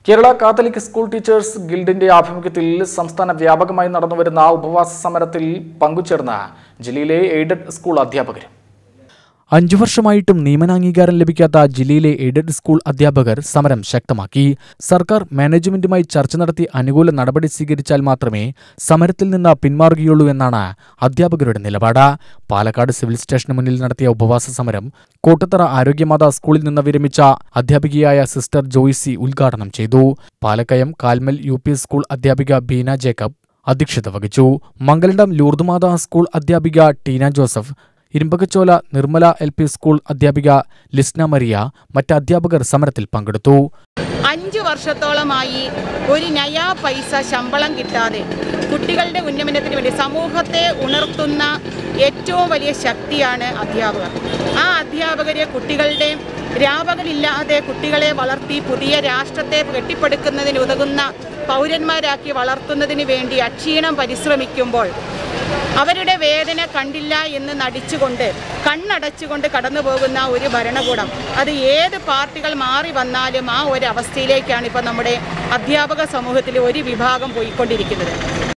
Kerala Catholic school teachers ഗിൽഡിന്റെ ആഭിമുഖ്യത്തിൽ സംസ്ഥാന വ്യാപകമായി നടന്നുവരുന്ന ഉപവാസ സമരത്തിൽ പങ്കുചേർന്ന ജില്ലയിലെ എയ്ഡഡ് സ്കൂൾ അധ്യാപകർ അഞ്ചു വർഷമായിട്ടും നിയമനാംഗീകാരം ലഭിക്കാത്ത ജില്ലയിലെ എയ്ഡഡ് സ്കൂൾ അധ്യാപകർ സമരം ശക്തമാക്കി സർക്കാർ മാനേജ്മെന്റുമായി ചർച്ച നടത്തി അനുകൂല നടപടി സ്വീകരിച്ചാൽ മാത്രമേ സമരത്തിൽ നിന്ന് പിന്മാറുകയുള്ളൂ എന്നാണ് അധ്യാപകരുടെ നിലപാട് പാലക്കാട് സിവിൽ സ്റ്റേഷന് മുന്നിൽ നടത്തിയ ഉപവാസ സമരം കോട്ടത്തറ ആരോഗ്യമാതാ സ്കൂളിൽ നിന്ന് വിരമിച്ച അധ്യാപികയായ സിസ്റ്റർ ജോയ്സി ഉദ്ഘാടനം ചെയ്തു Palakkayam Carmel U P school അധ്യാപിക ബീന ജേക്കബ് അധ്യക്ഷത വഹിച്ചു മംഗലഡം ലൂർദുമാതാ സ്കൂൾ അധ്യാപിക Teena Joseph Irumbakachola Nirmala L P school അധ്യാപിക ലിസ്ന മരിയ മറ്റ് അധ്യാപകർ സമരത്തിൽ പങ്കെടുത്തു അഞ്ച് വർഷത്തോളമായി ഒരു നയാ പൈസ ശമ്പളം കിട്ടാതെ കുട്ടികളുടെ ഉന്നമനത്തിന് വേണ്ടി സമൂഹത്തെ ഉണർത്തുന്ന ഏറ്റവും വലിയ ശക്തിയാണ് അധ്യാപകർ ആ അധ്യാപകരെ കുട്ടികളുടെ രാപകലില്ലാതെ കുട്ടികളെ വളർത്തി പുതിയ രാഷ്ട്രത്തെ കെട്ടിപ്പടുക്കുന്നതിന് ഉതകുന്ന പൗരന്മാരാക്കി വളർത്തുന്നതിന് വേണ്ടി അക്ഷീണം പരിശ്രമിക്കുമ്പോൾ അവരുടെ വേദന കണ്ടില്ല എന്ന് നടിച്ചുകൊണ്ട് കണ്ണടച്ചുകൊണ്ട് കടന്നു പോകുന്ന ഒരു ഭരണകൂടം അത് ഏത് പാർട്ടികൾ മാറി വന്നാലും ആ ഒരു അവസ്ഥയിലേക്കാണ് ഇപ്പോൾ നമ്മുടെ അധ്യാപക സമൂഹത്തിലെ ഒരു വിഭാഗം പോയിക്കൊണ്ടിരിക്കുന്നത്